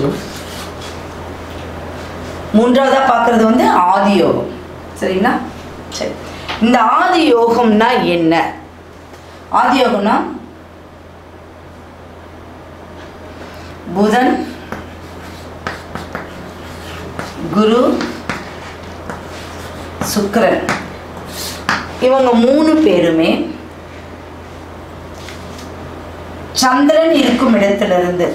முடிச்சிடும் மூன்றாவதா பார்க்கறது வந்து ஆதி யோகம் சரிங்களா சரி இந்த ஆதி யோகம்னா என்ன ஆதி யோகம்னா புதன் குரு சுக்கிரன் இவங்க மூணு பேருமே சந்திரன் இருக்கும் இடத்திலிருந்து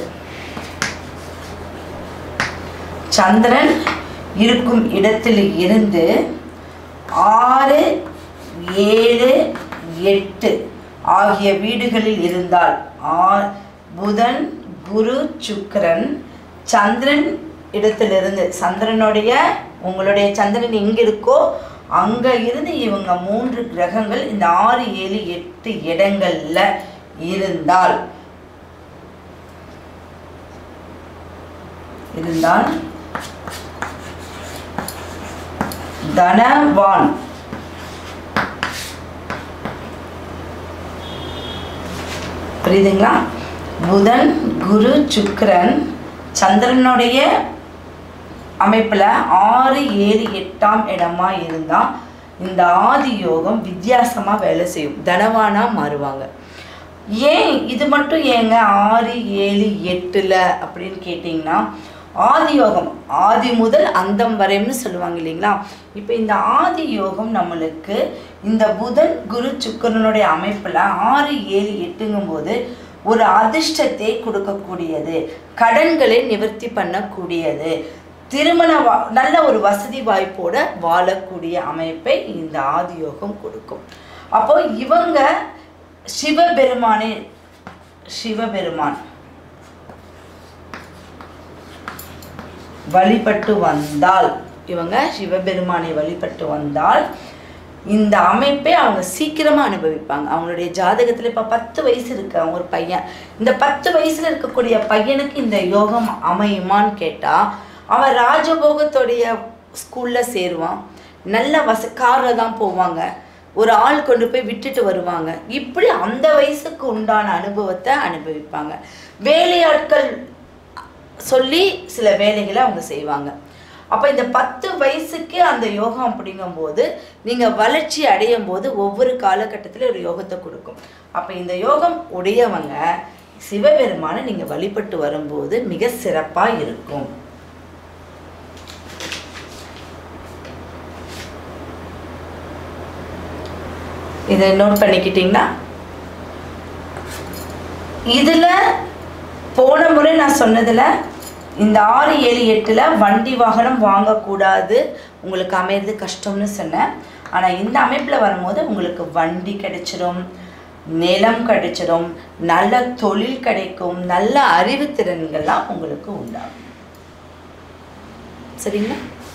சந்திரன் இருக்கும் இடத்தில் இருந்து ஆறு ஏழு எட்டு ஆகிய வீடுகளில் இருந்தால் ஆ புதன் குரு சுக்கிரன் சந்திரன் இடத்திலிருந்து சந்திரனுடைய உங்களுடைய சந்திரன் எங்கே இருக்கோ அங்கே இருந்து இவங்க மூன்று கிரகங்கள் இந்த ஆறு ஏழு எட்டு இடங்கள்ல இருந்தால் இருந்தால் தனவான் புரியுதுங்களா புதன் குரு சுக்கிரன் சந்திரனுடைய அமைப்பில் ஆறு ஏழு எட்டாம் இடமா இருந்தால் இந்த ஆதி யோகம் வித்தியாசமாக வேலை செய்யும் தனவானா மாறுவாங்க ஏன் இது மட்டும் ஏங்க ஆறு ஏழு எட்டில் அப்படின்னு கேட்டிங்கன்னா ஆதி யோகம் ஆதி முதல் அந்தம் வரைம்னு சொல்லுவாங்க இல்லைங்களா இப்போ இந்த ஆதி யோகம் நம்மளுக்கு இந்த புதன் குரு சுக்கரனுடைய அமைப்பில் ஆறு ஏழு எட்டுங்கும்போது ஒரு அதிர்ஷ்டத்தை கொடுக்கக்கூடியது கடன்களை நிவர்த்தி பண்ணக்கூடியது திருமண வா நல்ல ஒரு வசதி வாய்ப்போட வாழக்கூடிய அமைப்பை இந்த ஆதி யோகம் கொடுக்கும் அப்போ இவங்க சிவபெருமானே சிவபெருமான் வழிபட்டு வந்தால் இவங்க சிவபெருமானை வழிபட்டு வந்தால் இந்த அமைப்பை அவங்க சீக்கிரமா அனுபவிப்பாங்க அவங்களுடைய ஜாதகத்துல இப்ப பத்து வயசு இருக்கு அவங்க ஒரு பையன் இந்த பத்து வயசுல இருக்கக்கூடிய பையனுக்கு இந்த யோகம் அமையுமான்னு கேட்டா அவன் ராஜபோகத்துடைய ஸ்கூல்ல சேருவான் நல்ல வச காரில் தான் போவாங்க ஒரு ஆள் கொண்டு போய் விட்டுட்டு வருவாங்க இப்படி அந்த வயசுக்கு உண்டான அனுபவத்தை அனுபவிப்பாங்க வேலையாட்கள் சொல்லி சில வேலைகளை அவங்க செய்வாங்க அப்போ இந்த பத்து வயசுக்கு அந்த யோகம் அப்படிங்கும்போது நீங்கள் வளர்ச்சி அடையும் போது ஒவ்வொரு காலகட்டத்திலும் ஒரு யோகத்தை கொடுக்கும் அப்போ இந்த யோகம் உடையவங்க சிவபெருமானை நீங்கள் வழிபட்டு வரும்போது மிக சிறப்பாக இருக்கும் இதை நோட் பண்ணிக்கிட்டிங்கன்னா இதில் போன முறை நான் சொன்னதில் இந்த ஆறு ஏழு எட்டில் வண்டி வாகனம் வாங்கக்கூடாது உங்களுக்கு அமையிறது கஷ்டம்னு சொன்னேன் ஆனால் இந்த அமைப்பில் வரும்போது உங்களுக்கு வண்டி கிடைச்சிடும் நிலம் கிடைச்சிடும் நல்ல தொழில் கிடைக்கும் நல்ல அறிவுத்திறன்கள்லாம் உங்களுக்கு உண்டாகும் சரிங்களா